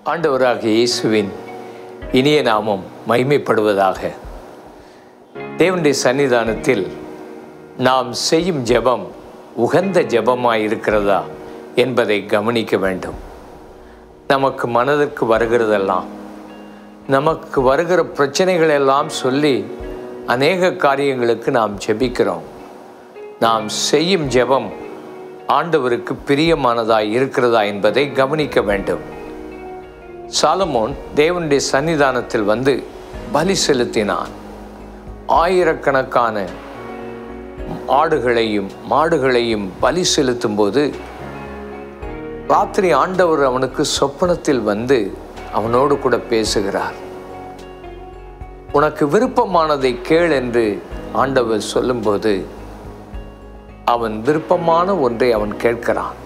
ஆண்டவராகிய இயேசுவின் இனிய நாமம் மகிமைப்படுவதாக தேவனுடைய சன்னிதானத்தில் நாம் செய்யும் ஜெபம் உகந்த ஜெபமாய் இருக்கிறதா என்பதை கவனிக்க வேண்டும் நமக்கு மனதிற்கு வருகிறதெல்லாம் நமக்கு வருகிற பிரச்சனைகள் எல்லாம் சொல்லி அநேக காரியங்களுக்கு நாம் ஜெபிக்கிறோம் நாம் செய்யும் ஜெபம் ஆண்டவருக்கு பிரியமானதாய் இருக்கிறதா என்பதை கவனிக்க வேண்டும் சாலமோன் தேவனுடைய சன்னிதானத்தில் வந்து பலி செலுத்தினான் ஆயிரக்கணக்கான ஆடுகளையும் மாடுகளையும் பலி செலுத்தும் போது ராத்திரி ஆண்டவர் அவனுக்கு சொப்பனத்தில் வந்து அவனோடு கூட பேசுகிறார் உனக்கு விருப்பமானதை கேள் என்று ஆண்டவர் சொல்லும்போது அவன் விருப்பமான ஒன்றை அவன் கேட்கிறான்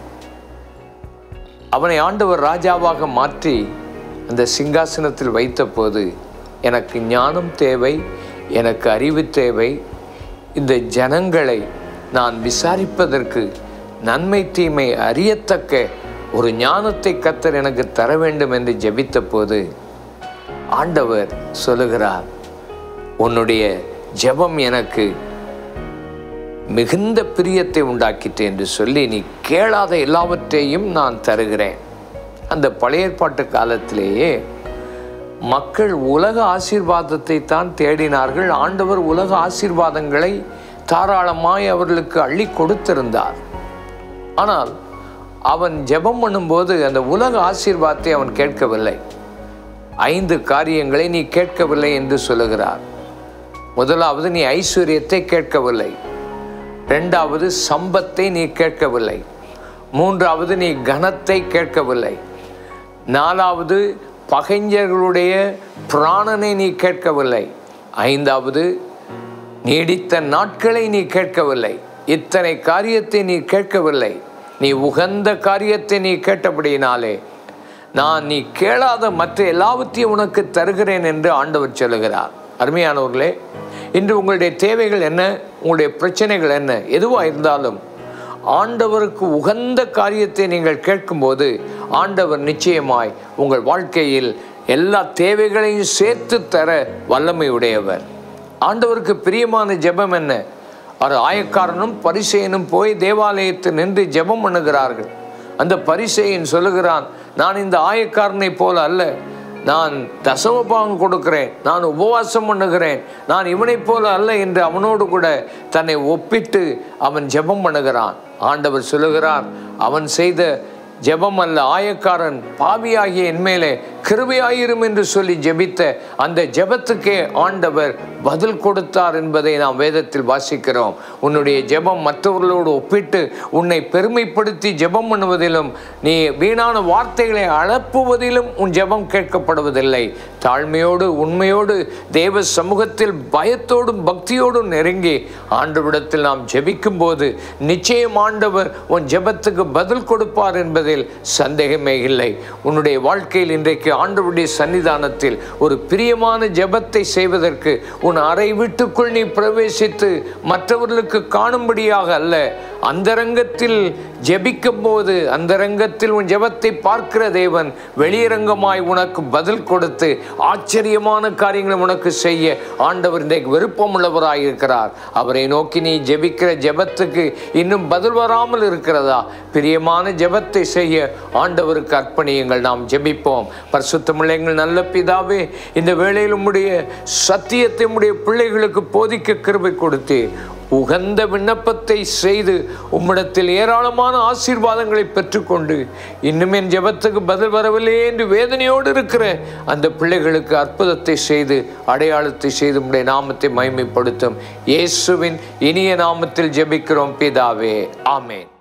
அவனை ஆண்டவர் ராஜாவாக மாற்றி அந்த சிங்காசனத்தில் வைத்தபோது எனக்கு ஞானம் தேவை எனக்கு அறிவு தேவை இந்த ஜனங்களை நான் விசாரிப்பதற்கு நன்மை தீமை அறியத்தக்க ஒரு ஞானத்தை கத்தர் எனக்கு தர வேண்டும் என்று ஜெபித்த போது ஆண்டவர் சொல்லுகிறார் உன்னுடைய ஜெபம் எனக்கு மிகுந்த பிரியத்தை உண்டாக்கிட்டு என்று சொல்லி நீ கேளாத எல்லாவற்றையும் நான் தருகிறேன் அந்த பழைய ஏற்பாட்டு காலத்திலேயே மக்கள் உலக ஆசீர்வாதத்தை தான் தேடினார்கள் ஆண்டவர் உலக ஆசீர்வாதங்களை தாராளமாய் அவர்களுக்கு அள்ளி கொடுத்திருந்தார் ஆனால் அவன் ஜெபம் பண்ணும்போது அந்த உலக ஆசீர்வாதத்தை அவன் கேட்கவில்லை ஐந்து காரியங்களை நீ கேட்கவில்லை என்று சொல்லுகிறார் முதலாவது நீ ஐஸ்வர்யத்தை கேட்கவில்லை ரெண்டாவது சம்பத்தை நீ கேட்கவில்லை மூன்றாவது நீ கனத்தை கேட்கவில்லை நாலாவது பகைஞர்களுடைய பிராணனை நீ கேட்கவில்லை ஐந்தாவது நீடித்த நாட்களை நீ கேட்கவில்லை இத்தனை காரியத்தை நீ கேட்கவில்லை நீ உகந்த காரியத்தை நீ கேட்டபடியினாலே நான் நீ கேளாத மற்ற எல்லாவற்றையும் உனக்கு தருகிறேன் என்று ஆண்டவர் சொல்லுகிறார் அருமையானவர்களே இன்று உங்களுடைய தேவைகள் என்ன உங்களுடைய பிரச்சனைகள் என்ன எதுவாக இருந்தாலும் ஆண்டவருக்கு உகந்த காரியத்தை நீங்கள் கேட்கும்போது ஆண்டவர் நிச்சயமாய் உங்கள் வாழ்க்கையில் எல்லா தேவைகளையும் சேர்த்து தர வல்லமை உடையவர் ஆண்டவருக்கு பிரியமான ஜெபம் என்ன அவர் ஆயக்காரனும் பரிசெயனும் போய் தேவாலயத்தில் நின்று ஜெபம் பண்ணுகிறார்கள் அந்த பரிசெயன் சொல்லுகிறான் நான் இந்த ஆயக்காரனை போல அல்ல நான் தசமபாகம் கொடுக்கிறேன் நான் உபவாசம் பண்ணுகிறேன் நான் இவனைப் போல அல்ல என்று அவனோடு கூட தன்னை ஒப்பிட்டு அவன் ஜெபம் பண்ணுகிறான் ஆண்டவர் சொல்லுகிறார் அவன் செய்த ஜெபம் அல்ல ஆயக்காரன் பாவியாகிய என் மேலே கிருபையாயிரும் என்று சொல்லி ஜெபித்த அந்த ஜெபத்துக்கே ஆண்டவர் பதில் கொடுத்தார் என்பதை நாம் வேதத்தில் வாசிக்கிறோம் உன்னுடைய ஜெபம் மற்றவர்களோடு ஒப்பிட்டு உன்னை பெருமைப்படுத்தி ஜெபம் பண்ணுவதிலும் நீ வீணான வார்த்தைகளை அளப்புவதிலும் உன் ஜெபம் கேட்கப்படுவதில்லை தாழ்மையோடு உண்மையோடு தேவ சமூகத்தில் பயத்தோடும் பக்தியோடும் நெருங்கி ஆண்டவிடத்தில் நாம் ஜெபிக்கும் போது நிச்சயம் ஆண்டவர் உன் ஜெபத்துக்கு பதில் கொடுப்பார் என்பதில் சந்தேகமே இல்லை உன்னுடைய வாழ்க்கையில் இன்றைக்கு ஆண்டவருடைய சன்னிதானத்தில் ஒரு பிரியமான ஜெபத்தை செய்வதற்கு உன் அறை வீட்டுக்குள் நீ பிரவேசித்து மற்றவர்களுக்கு காணும்படியாக அல்ல அந்தரங்கத்தில் ஜெபிக்கும் போது அந்தரங்கத்தில் உன் ஜெபத்தை பார்க்கிற தேவன் வெளியரங்கமாய் உனக்கு பதில் கொடுத்து ஆச்சரியமான காரியங்களை உனக்கு செய்ய ஆண்டவர் இன்றைக்கு விருப்பம் உள்ளவராய் இருக்கிறார் அவரை நோக்கி நீ ஜெபிக்கிற ஜெபத்துக்கு இன்னும் பதில் வராமல் இருக்கிறதா பிரியமான ஜெபத்தை செய்ய ஆண்டவருக்கு அர்ப்பணியுங்கள் நாம் ஜெபிப்போம் பரிசுத்தமில்லைங்கள் நல்ல பிதாவே இந்த வேளையில் உம்முடைய சத்தியத்தை உம்முடைய பிள்ளைகளுக்கு போதிக்க கிருபை கொடுத்து உகந்த விண்ணப்பத்தை செய்து உம்மிடத்தில் ஏராளமான ஆசீர்வாதங்களை பெற்றுக்கொண்டு இன்னும் என் ஜெபத்துக்கு பதில் வரவில்லையே என்று வேதனையோடு இருக்கிற அந்த பிள்ளைகளுக்கு அற்புதத்தை செய்து அடையாளத்தை செய்து உம்முடைய நாமத்தை மகிமைப்படுத்தும் இயேசுவின் இனிய நாமத்தில் ஜெபிக்கிறோம் பிதாவே ஆமேன்